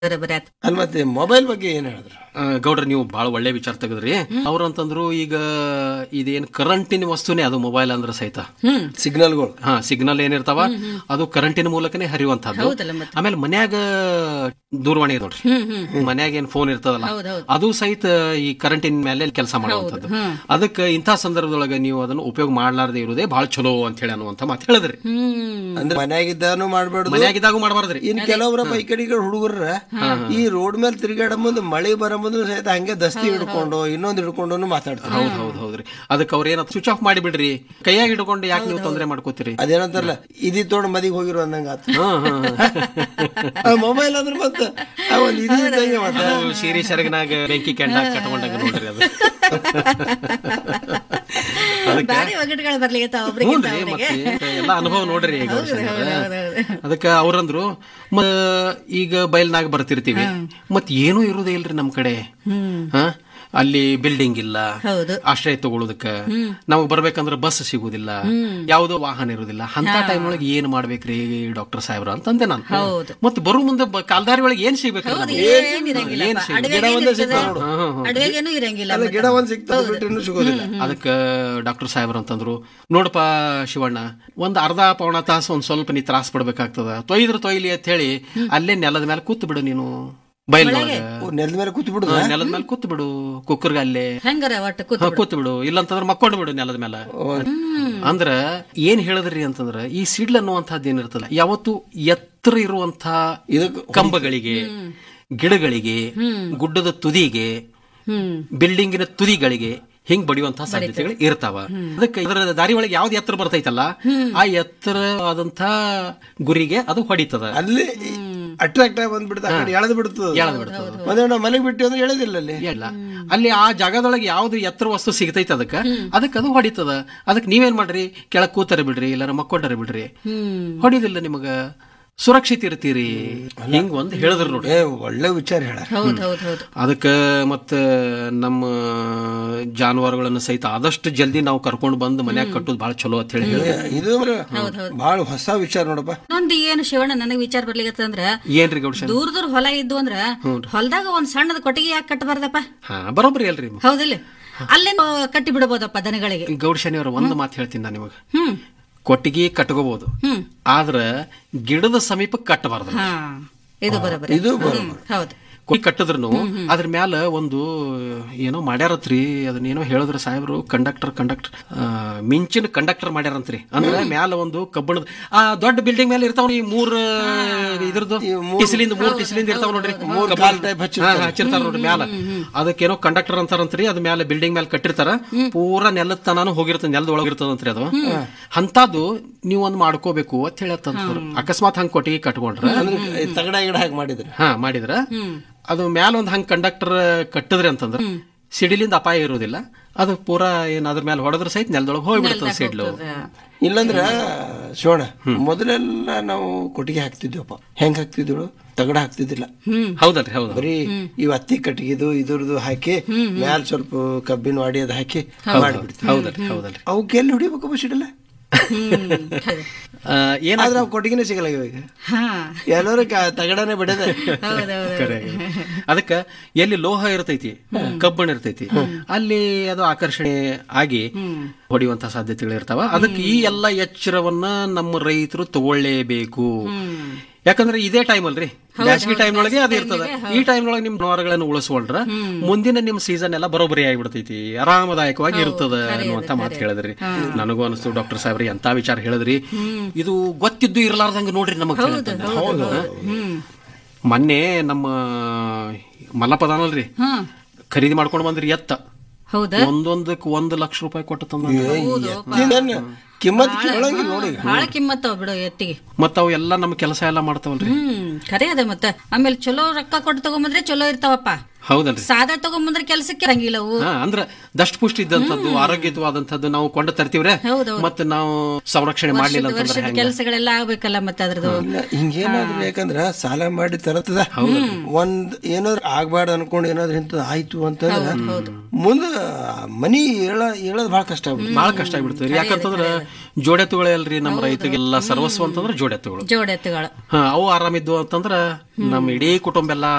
ಬರೋಬ್ಬರಿ ಆತ್ ಅಲ್ಲಿ ಮತ್ತೆ ಮೊಬೈಲ್ ಬಗ್ಗೆ ಏನ್ ಹೇಳಿದ್ರು ಆ, ಗೌಡ್ರ ನೀವು ಬಹಳ ಒಳ್ಳೆ ವಿಚಾರ ತೆಗೆದ್ರಿ ಅವ್ರು ಅಂತಂದ್ರು ಈಗ ಇದೇನ್ ಕರೆಂಟಿನ ವಸ್ತುನೇ ಅದು ಮೊಬೈಲ್ ಅಂದ್ರೆ ಸಹಿತ ಹ್ಮ್ ಸಿಗ್ನಲ್ಗಳು ಹಾ ಸಿಗ್ನಲ್ ಏನಿರ್ತಾವ ಅದು ಕರೆಂಟಿನ ಮೂಲಕನೇ ಹರಿಯುವಂತದ್ದು ಹೌದಲ್ಲ ಮತ್ತೆ ಆಮೇಲೆ ಮನ್ಯಾಗ ದೂರವಾಣಿ ಇದೆ ನೋಡ್ರಿ ಹ್ಮ್ ಹ್ಮ್ ಮನ್ಯಾಗ ಏನ್ ಫೋನ್ ಇರ್ತದಲ್ಲ ಹೌದ್ ಹೌದ್. ಅದು ಸಹಿತ ಈ ಕರೆಂಟಿನ ಮೇಲೆ ಕೆಲಸ ಮಾಡುವಂತದ್ದು ಅದಕ್ಕೆ ಇಂಥ ಸಂದರ್ಭದೊಳಗೆ ನೀವು ಅದನ್ನು ಉಪಯೋಗ ಮಾಡ್ಲಾರ್ದೆ ಇರುವುದೇ ಬಹಳ ಚಲೋ ಅಂತ ಹೇಳಿ ಅನ್ನುವಂತ ಮಾತು ಹೇಳಿದ್ರಿ ಹ್ಮ್ ಅಂದ್ರೆ ಮನ್ಯಾಗಿದ್ದಾನು ಮಾಡ್ಬೇಡ್ದು ಮನ್ಯಾಗಿದ್ದಾಗೂ ಮಾಡಬಾರ್ದ್ರಿ ಇನ್ ಕೆಲವರಪ್ಪ ಈ ಕಡೆ ಈ ಕಡೆ ಹುಡುಗರ ಈ ರೋಡ್ ಮೇಲೆ ತಿರುಗಾಡ ಮುಂದೆ ಮಳೆ ಬರೋ ಮುಂದೆ ಸಹಿತ ಹಂಗೆ ದಸ್ತಿ ಹಿಡ್ಕೊಂಡು ಇನ್ನೊಂದು ಹಿಡ್ಕೊಂಡು ಮಾತಾಡ್ತಾರೆ ಹೌದ್ ಹೌದ್ ಹೌದ್ರಿ ಅದಕ್ಕೆ ಅವ್ರ ಏನ ಸ್ವಿಚ್ ಆಫ್ ಮಾಡಿ ಬಿಡ್ರಿ ಕೈಯಾಗ ಹಿಡ್ಕೊಂಡು ಯಾಕೆ ನೀವು ತೊಂದರೆ ಮಾಡ್ಕೋತೀರಿ ಅದೇನಂತಾರಲ್ಲ ಇದಿ ತೋಡ್ ಮದಿಗೆ ಹೋಗಿರೋ ಅಂದಂಗ ಆತು ಮೊಬೈಲ್ ಅಂದ್ರೆ ಮತ್ತೆ ಆ ಒಂದ್ ಇದಿ ಇದ್ದಂಗೆ ಮತ್ತೆ ಅದು ಸೀರೆ ಸೆರಗನಾಗ ಬೆಂಕಿ ಕೆಂಡ ಕಟ್ಕೊಂಡಾಗ ನೋಡ್ರಿ ಅದು ಬಾರಿ ಒಗಟುಗಳು ಬರ್ಲಿಕ್ಕೆ ಒಬ್ರಿಗೆ ಹ್ಞೂನ್ರಿ ಮತ್ತೆ ಎಲ್ಲ ಅನುಭವ ನೋಡ್ರಿ ಈಗ ಅವ್ರ ಸಂಗಡ. ಅದಕ್ಕ ಅವ್ರಂದ್ರು ಮ ಈಗ ಬಯಲ್ನಾಗ ಬರ್ತಿರ್ತೀವಿ ಮತ್ ಏನೂ ಇರುದೇ ಇಲ್ರಿ ನಮ್ ಕಡೆ ಹಾ ಅಲ್ಲಿ ಬಿಲ್ಡಿಂಗ್ ಇಲ್ಲ ಹೌದು ಆಶ್ರಯ ತಗೊಳ್ಳೋದಕ್ಕ ನಮಗ್ ಬರ್ಬೇಕಂದ್ರ ಬಸ್ ಸಿಗುದಿಲ್ಲ ಯಾವುದೋ ವಾಹನ ಇರುದಿಲ್ಲ ಅಂತ ಟೈಮ್ ಒಳಗೆ ಏನ್ ಮಾಡ್ಬೇಕ್ರಿ ಡಾಕ್ಟರ್ ಸಾಹೇಬ್ರ ಅಂತಂದೆ ನಾನು ಹೌದು. ಮತ್ತೆ ಬರೋ ಮುಂದೆ ಬ- ಕಾಲ್ದಾರಿ ಒಳಗೆ ಏನ್ ಸಿಗ್ಬೇಕ್ರಿ ಹೌದು ನಮ್ಗೆ? ಏನ್ ಇರಂಗಿಲ್ಲ ಏನ್ ಸಿಗ್- ಅಡವೆಗೇನು ಇರಂಗಿಲ್ಲ ಅಲ್ಲ ಗಿಡ ಒಂದ್ ಸಿಗ್ತದೆ ಬಿಟ್ರೆ ಇನ್ನೂ ಸಿಗೋದಿಲ್ಲ ಅದಕ್ಕ ಡಾಕ್ಟರ್ ಸಾಹೇಬ್ರ ಅಂತಂದ್ರು ನೋಡಪ್ಪ ಶಿವಣ್ಣ ಒಂದ್ ಅರ್ಧ ಪೌಣ ತಾಸು ಒಂದ್ ಸ್ವಲ್ಪ ನೀ ತ್ರಾಸ ಪಡ್ಬೇಕಾಗ್ತದ ತೊಯ್ದ್ರ ತೊಯ್ಲಿ ಅಂತ ಹೇಳಿ ಅಲ್ಲೇ ನೆಲದ ಮೇಲೆ ಕೂತ್ ಬಿಡು ನೀನು ಬಯಲ್ನೊಳಗ ಓ, ನೆಲದ ಮೇಲೆ ಕೂತ್ ಬಿಡುದ ನೆಲದ ಮೇಲೆ ಕೂತ್ ಬಿಡು ಕುಕ್ಕರ್ಗ ಅಲ್ಲೇ ಹೆಂಗಾರ ಒಟ್ಟು ಕೂತ್ ಹಾ, ಕೂತ್ ಬಿಡು ಇಲ್ಲಂತಂದ್ರ ಮಕ್ಕೊಂಡು ಬಿಡು ನೆಲದ ಮೇಲೆ ಅಂದ್ರ ಏನ್ ಹೇಳಿದ್ರಿ ಅಂತಂದ್ರ ಈ ಸಿಡ್ಲ್ ಅನ್ನುವಂಥದ್ದು ಏನಿರ್ತಲ್ಲ ಯಾವತ್ತು ಎತ್ತರ ಇರುವಂತ ಇದಕ್ಕೆ ಕಂಬಗಳಿಗೆ ಗಿಡಗಳಿಗೆ ಗುಡ್ಡದ ತುದಿಗೆ ಹ್ಮ್ ಬಿಲ್ಡಿಂಗಿನ ತುದಿಗಳಿಗೆ ಹಿಂಗ್ ಬಡಿಯುವಂತಹ ಸಾಧ್ಯತೆಗಳು ಇರ್ತಾವ ಅದಕ್ಕೆ ಇದರ ದಾರಿ ಒಳಗೆ ಯಾವ್ದು ಎತ್ತರ ಬರ್ತೈತಲ್ಲ ಆ ಎತ್ತರವಾದಂತ ಗುರಿಗೆ ಅದು ಹೊಡಿತದ ಅಲ್ಲಿ ಅಟ್ರಾಕ್ಟ್ ಆಗಿ ಬಂದ್ಬಿಡ್ತ ಆ ಕಡೆ ಎಳೆದು ಬಿಡ್ತದ ಎಳ್ದ್ ಬಿಡ್ತದ. ಮತ್ತೆ ನಾವು ಮನೆಗೆ ಬಿಟ್ಟು ಅಂದ್ರೆ ಎಳೆದಿಲ್ಲ ಅಲ್ಲಿ ಇಲ್ಲ ಅಲ್ಲಿ ಆ ಜಾಗದೊಳಗೆ ಯಾವ್ದು ಎತ್ತರ ವಸ್ತು ಸಿಗ್ತೈತೆ ಅದಕ್ಕ ಅದಕ್ಕೆ ಅದು ಹೊಡಿತದ ಅದಕ್ಕೆ ನೀವೇನ್ ಮಾಡ್ರಿ ಕೆಳಗ್ ಕೂತರ ಬಿಡ್ರಿ ಇಲ್ಲಾರ ಮಕ್ಕೊಂಡರ ಬಿಡ್ರಿ ಹ್ಮ್ ಹೊಡಿದಿಲ್ಲ ನಿಮಗ ಸುರಕ್ಷಿತ ಇರ್ತೀರಿ ಹಿಂಗ್ ಒಂದ್ ಹೇಳಿದ್ರು ನೋಡಿ ಏ ಒಳ್ಳೆ ವಿಚಾರ ಹೇಳ ಹೌದ್ ಹೌದ್ ಹೌದು ಅದಕ್ಕೆ ಮತ್ತೆ ನಮ್ಮ ಜಾನುವಾರುಗಳನ್ನು ಸಹಿತ ಆದಷ್ಟು ಜಲ್ದಿ ನಾವು ಕರ್ಕೊಂಡು ಬಂದು ಮನ್ಯಾಗ ಕಟ್ಟೋದು ಬಹಳ ಚಲೋ ಅಂತ ಹೇಳಿ ಹೇಳಿ ಇದು ಬಹಳ ಹೊಸ ವಿಚಾರ ನೋಡಪ್ಪ ಇನ್ನೊಂದು ಏನು ಶಿವಣ್ಣ ನನಗೆ ವಿಚಾರ ಬರ್ಲಿಕತ್ತಂದ್ರ ಏನ್ರಿ ಗೌಡ್ಶ ದೂರ ದೂರ ಹೊಲ ಇದ್ದು ಅಂದ್ರ ಹೊಲದಾಗ ಒಂದ್ ಸಣ್ಣದ ಕೊಟ್ಟಿಗೆ ಯಾಕೆ ಕಟ್ಟಬಾರ್ದಪ್ಪ ಹಾ ಬರೋಬ್ರಿ ಅಲ್ರಿ ಹೌದಿಲ್ಲ ಅಲ್ಲೇ ಕಟ್ಟಿ ಬಿಡಬಹುದಪ್ಪ ದನಗಳಿಗೆ ಗೌಡ್ಶನಿಯವ್ರ ಒಂದು ಮಾತು ಹೇಳ್ತೀನಿ ನಾನು ನಿಮಗೆ ಹ್ಮ್ ಕೊಟ್ಟಿಗೆ ಕಟ್ಕೋಬಹುದು ಹ್ಮ್ ಆದ್ರ ಗಿಡದ ಸಮೀಪ ಕಟ್ಟಬಾರ್ದು ಹಾ ಇದು ಬರೋಬರಿ ಇದು ಹ್ಮ್, ಹೌದು ಕೊಯ್ ಕಟ್ಟಿದ್ರು ಅದ್ರ ಮ್ಯಾಲ ಒಂದು ಏನೋ ಮಾಡ್ಯಾರತ್ರಿ ಅದನ್ನೇನೋ ಹೇಳಿದ್ರ ಸಾಹೇಬ್ರು ಕಂಡಕ್ಟರ್ ಕಂಡಕ್ಟರ್ ಮಿಂಚಿನ ಕಂಡಕ್ಟರ್ ಮಾಡ್ಯಾರಂತ್ರಿ ಅಂದ್ರೆ ಮ್ಯಾಲ ಒಂದು ಕಬ್ಬಣದ ಆ ದೊಡ್ಡ ಬಿಲ್ಡಿಂಗ್ ಮೇಲೆ ಇರ್ತಾವ ಈ ಮೂರ್ ಇದ್ರದ್ದು ಟಿಸಿಲಿಂದ ಮೂರ್ ಟಿಸಿಲಿಂದ ಇರ್ತಾವ ನೋಡ್ರಿ ಮೂರ್ ಕಾಲ್ type ಹಚ್ಚಿರ್ತಾರೆ. ಹಚ್ಚಿರ್ತಾರ ನೋಡ್ರಿ ಮ್ಯಾಲ ಅದಕ್ಕೇನೋ ಕಂಡಕ್ಟರ್ ಅಂತಾರಂತ್ರಿ ಅದ್ ಮ್ಯಾಲ ಬಿಲ್ಡಿಂಗ್ ಮೇಲೆ ಕಟ್ಟಿರ್ತಾರ ಪೂರಾ ನೆಲದ ತನಾನು ಹೋಗಿರ್ತದ ನೆಲದ ಒಳಗಿರ್ತದಂತ್ರಿ ಅದು ಅಂತದ್ದು ನೀವ್ ಒಂದ್ ಮಾಡ್ಕೋಬೇಕು ಅಂತ ಹೇಳತ್ತಂತ ಅಕಸ್ಮಾತ್ ಹಂಗ್ ಕೊಟ್ಟಿಗೆ ಕಟ್ಕೊಂಡ್ರ ಅಂದ್ರೆ ತಗಡ ಗಿಡ ಹಾಕಿ ಮಾಡಿದ್ರೆ ಹಾ ಮಾಡಿದ್ರ ಅದು ಮ್ಯಾಲ ಒಂದ್ ಹಂಗ್ ಕಂಡಕ್ಟರ್ ಕಟ್ಟಿದ್ರಿ ಅಂತಂದ್ರ ಸಿಡಿಲಿಂದ ಅಪಾಯ ಇರೋದಿಲ್ಲ ಅದು ಪೂರಾ ಏನ್ ಅದ್ರ ಮೇಲೆ ಹೊಡೆದ್ರ ಸಹಿತ ನೆಲದೊಳಗೆ ಹೋಗ್ಬಿಡ್ತದ ಸಿಡ್ಲು ಇಲ್ಲಂದ್ರ ಶಿವಣ್ಣ ಮೊದಲೆಲ್ಲ ನಾವು ಕೊಟ್ಟಿಗೆ ಹಾಕ್ತಿದ್ವಪ್ಪ ಹೆಂಗ್ ಹಾಕ್ತಿದ್ಳು ತಗಡ ಹಾಕ್ತಿದ್ದಿಲ್ಲ ಹೌದಲ್ರಿ ಹೌದು ಬರೀ ಇವ್ ಹತ್ತಿ ಕಟ್ಟಿಗೆದು ಇದ್ರದ್ದು ಹಾಕಿ ಮ್ಯಾಲ ಸ್ವಲ್ಪ ಕಬ್ಬಿನ ವಾಡಿ ಅದ್ ಹಾಕಿ ಮಾಡ್ಬಿಡ್ತೀವಿ ಹೌದಲ್ರಿ ಹೌದಲ್ರಿ ಅವಕ್ಕೆ ಎಲ್ಲಿ ಹೊಡಿಬೇಕಪ್ಪ ಸಿಡಲ್ಲ ಹ್ಮ್ ಖರೆ. ಆ, ಏನ ಆದ್ರೆ ಅವ್ ಕೊಟ್ಟಿಗೆನೇ ಸಿಗಲ್ಲ ಈಗ ಹಾ ಎಲ್ಲರೂ ಕ- ತಗಡನೇ ಬಿಡದೆ ಹೌದೌದು ಅದಕ್ಕ ಎಲ್ಲಿ ಲೋಹ ಇರ್ತೈತಿ ಕಬ್ಬಣ ಇರ್ತೈತಿ ಅಲ್ಲಿ ಅದು ಆಕರ್ಷಣೆ ಆಗಿ ಹೊಡೆಯುವಂತ ಸಾಧ್ಯತೆಗಳು ಇರ್ತಾವ ಅದಕ್ಕೆ ಈ ಎಲ್ಲ ಎಚ್ಚರವನ್ನ ನಮ್ಮ ರೈತರು ತಗೊಳ್ಳೇಬೇಕು ಯಾಕಂದ್ರೆ ಇದೇ ಟೈಮ್ ಅಲ್ರಿ ಬ್ಯಾಸಗಿ ಟೈಮ್ ಒಳಗೆ ಅದು ಇರ್ತದ ಈ ಟೈಮ್ ಒಳಗೆ ನಿಮ್ ಜನವಾರಗಳನ್ನು ಉಳಿಸ್ಕೊಂಡ್ರ ಮುಂದಿನ ನಿಮ್ ಸೀಸನ್ ಎಲ್ಲ ಬರೋಬ್ಬರಿ ಆಗಿಬಿಡ್ತೈತಿ ಆರಾಮದಾಯಕವಾಗಿ ಇರ್ತದ ಅನ್ನುವಂತ ಮಾತು ಹೇಳಿದ್ರಿ ನನಗೂ ಅನಿಸ್ತು ಡಾಕ್ಟರ್ ಸಾಹೇಬ್ರಿ ಎಂತ ವಿಚಾರ ಹೇಳಿದ್ರಿ ಇದು ಗೊತ್ತಿದ್ದು ಇರ್ಲಾರ್ದಂಗ ನೋಡ್ರಿ ನಮಗ್ ಮೊನ್ನೆ ನಮ್ಮ ಮಲ್ಲಪದಾನಲ್ರಿ ಹಾ ಖರೀದಿ ಮಾಡ್ಕೊಂಡು ಬಂದ್ರಿ ಎತ್ತ ಹೌದಾ ಒಂದೊಂದಕ್ಕೆ ಒಂದು ಲಕ್ಷ ರೂಪಾಯಿ ಕೊಟ್ಟು ತಂದ ಎತ್ತಿನೇನು ಕಿಮ್ಮತ್ ಕೇಳಂಗಿಲ್ಲ ನೋಡಿ ಬಹಳ ಕಿಮ್ಮತ್ತವ ಬಿಡು ಎತ್ತಿಗೆ ಮತ್ತ ಅವು ಎಲ್ಲ ನಮ್ಮ ಕೆಲಸ ಎಲ್ಲ ಮಾಡ್ತಾವಲ್ರಿ ಹ್ಮ್ ಖರೆ ಅದ ಮತ್ತ ಆಮೇಲೆ ಚಲೋ ರೊಕ್ಕ ಕೊಟ್ಟು ತಗೊಂಬಂದ್ರೆ ಚಲೋ ಇರ್ತಾವಪ್ಪ ಹೌದಲ್ರಿ ಸಾದಾ ತಗೊಂಬಂದ್ರೆ ಕೆಲ್ಸಕ್ಕೆ ಇರಂಗಿಲ್ಲ ಅವು ಹಾ ಅಂದ್ರ ದಷ್ಟಪುಷ್ಟಿ ಇದ್ದಂಥದ್ದು ಆರೋಗ್ಯಯುತವಾದಂಥದ್ದು ನಾವು ಕೊಂಡು ತರ್ತೀವ್ರೆ ಹೌದೌದು. ಮತ್ತೆ ನಾವು ಸಂರಕ್ಷಣೆ ಮಾಡ್ಲಿಲ್ಲ ಅಂತಂದ್ರೆ ವರ್ಷದ ಹೆಂಗ ಕೆಲಸಗಳೆಲ್ಲ ಆಗ್ಬೇಕಲ್ಲ ಮತ್ತೆ ಅದ್ರದ್ದು ಇಲ್ಲ ಹಿಂಗೇನಾದ್ರು ಯಾಕಂದ್ರ ಸಾಲ ಮಾಡಿ ತರತದ ಒಂದ್ ಏನಾದ್ರು ಆಗ್ಬಾರ್ದು ಅನ್ಕೊಂಡು ಏನಾದ್ರು ಇಂಥದ್ದು ಆಯ್ತು ಅಂತಂದ್ರ ಮುಂದ ಮನಿ ಹೇಳ ಹೇಳೋದ್ ಬಹಳ ಕಷ್ಟ ಆಗ್ಬಿಡುತ್ತೆ ಬಹಳ ಕಷ್ಟ ಆಗ್ಬಿಡ್ತದೆ ಯಾಕಂತಂದ್ರ ಜೋಡೆತ್ತುಗಳಲ್ರಿ ನಮ್ಮ ರೈತರಿಗೆಲ್ಲ ಸರ್ವಸ್ವ ಅಂತಂದ್ರ ಜೋಡೆತ್ತುಗಳು ಜೋಡೆತ್ತುಗಳು ಹಾ ಅವು ಆರಾಮಿದ್ವು ಅಂತಂದ್ರ ನಮ್ಮ ಇಡೀ ಕುಟುಂಬ ಎಲ್ಲ